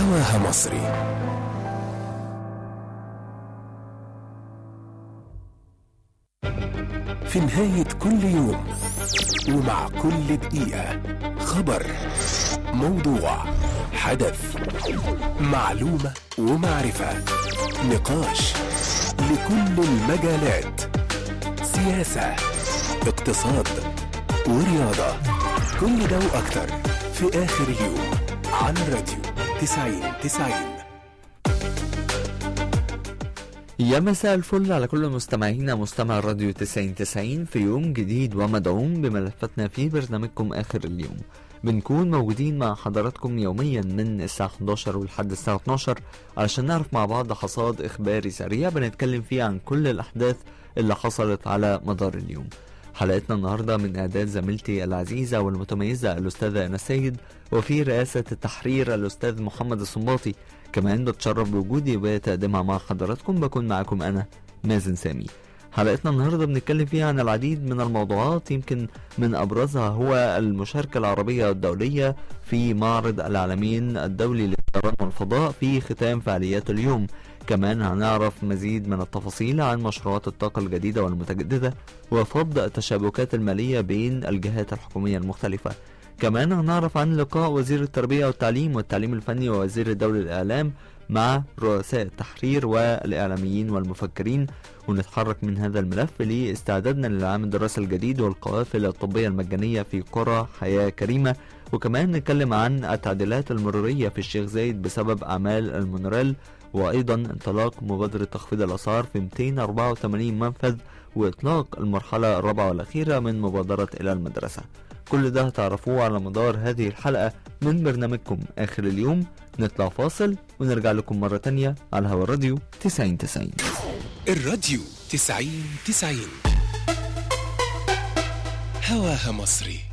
هواها مصري في نهاية كل يوم ومع كل دقيقة خبر موضوع حدث معلومة ومعرفة نقاش لكل المجالات سياسة اقتصاد ورياضة كل ده وأكتر في آخر اليوم على الراديو 90 90 يا مساء الفل على كل مستمعينا مستمع راديو 90 90 في يوم جديد ومدعوم بملفاتنا في برنامجكم آخر اليوم بنكون موجودين مع حضراتكم يوميا من الساعة 11 ولحد الساعة 12 علشان نعرف مع بعض حصاد إخباري سريع بنتكلم فيه عن كل الأحداث اللي حصلت على مدار اليوم حلقتنا النهاردة من إعداد زميلتي العزيزة والمتميزة الأستاذة أنا السيد وفي رئاسة التحرير الأستاذ محمد الصنباطي كمان بتشرف بوجودي وتقديمها مع حضراتكم بكون معاكم أنا مازن سامي حلقتنا النهارده بنتكلم فيها عن العديد من الموضوعات يمكن من ابرزها هو المشاركه العربيه الدوليه في معرض العالمين الدولي للطيران والفضاء في ختام فعاليات اليوم كمان هنعرف مزيد من التفاصيل عن مشروعات الطاقة الجديدة والمتجددة وفض التشابكات المالية بين الجهات الحكومية المختلفة كمان هنعرف عن لقاء وزير التربية والتعليم والتعليم الفني ووزير الدولة للإعلام مع رؤساء التحرير والإعلاميين والمفكرين ونتحرك من هذا الملف لاستعدادنا للعام الدراسي الجديد والقوافل الطبية المجانية في قرى حياة كريمة وكمان نتكلم عن التعديلات المرورية في الشيخ زايد بسبب أعمال المونوريل وأيضا انطلاق مبادرة تخفيض الأسعار في 284 منفذ وإطلاق المرحلة الرابعة والأخيرة من مبادرة إلى المدرسة كل ده هتعرفوه على مدار هذه الحلقة من برنامجكم آخر اليوم نطلع فاصل ونرجع لكم مرة تانية على هوا الراديو 90 90 الراديو 90 90 هواها مصري